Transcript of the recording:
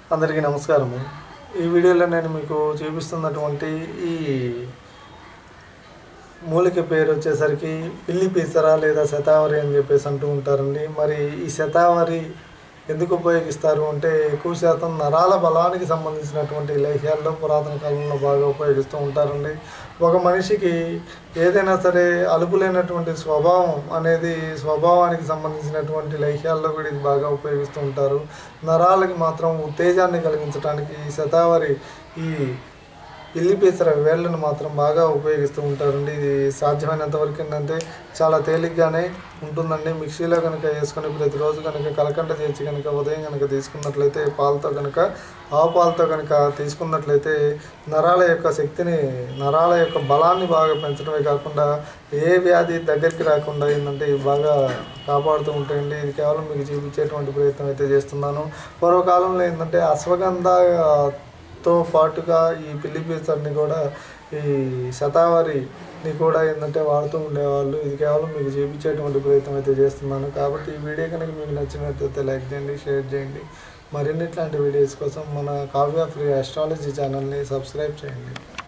అందరికీ నమస్కారము ఈ వీడియోలో నేను మీకు చూపిస్తున్నటువంటి ఈ మూలిక పేరు వచ్చేసరికి పిల్లి పీసర లేదా శతావరి అని చెప్పేసి అంటూ ఉంటారండి మరి ఈ శతావరి ఎందుకు ఉపయోగిస్తారు అంటే ఎక్కువ శాతం నరాల బలానికి సంబంధించినటువంటి లేహ్యాల్లో పురాతన కాలంలో బాగా ఉపయోగిస్తూ ఉంటారండి ఒక మనిషికి ఏదైనా సరే అలుపులేనటువంటి స్వభావం అనేది స్వభావానికి సంబంధించినటువంటి లేహ్యాల్లో కూడా ఇది బాగా ఉపయోగిస్తూ ఉంటారు నరాలకి మాత్రం ఉత్తేజాన్ని కలిగించడానికి ఈ శతావరి ఈ పిల్లి పీసర వేళ్ళను మాత్రం బాగా ఉపయోగిస్తూ ఉంటారండి ఇది సాధ్యమైనంత వరకు ఏంటంటే చాలా తేలిగ్గానే ఉంటుందండి మిక్సీలో కనుక వేసుకొని ప్రతిరోజు కనుక కలకండ చేర్చి కనుక ఉదయం కనుక తీసుకున్నట్లయితే పాలతో కనుక ఆవు పాలతో కనుక తీసుకున్నట్లయితే నరాల యొక్క శక్తిని నరాల యొక్క బలాన్ని బాగా పెంచడమే కాకుండా ఏ వ్యాధి దగ్గరికి రాకుండా ఏంటంటే ఇవి బాగా కాపాడుతూ ఉంటాయండి ఇది కేవలం మీకు చూపించేటువంటి ప్రయత్నం అయితే చేస్తున్నాను పూర్వకాలంలో ఏంటంటే అశ్వగంధ తో పాటుగా ఈ పిల్లి పీచర్ని కూడా ఈ శతావరిని కూడా ఏంటంటే వాడుతూ ఉండేవాళ్ళు ఇది కేవలం మీకు చూపించేటువంటి ప్రయత్నం అయితే చేస్తున్నాను కాబట్టి ఈ వీడియో కనుక మీకు నచ్చినట్లయితే లైక్ చేయండి షేర్ చేయండి మరిన్ని ఇట్లాంటి వీడియోస్ కోసం మన కావ్య ఫ్రీ అస్ట్రాలజీ ఛానల్ని సబ్స్క్రైబ్ చేయండి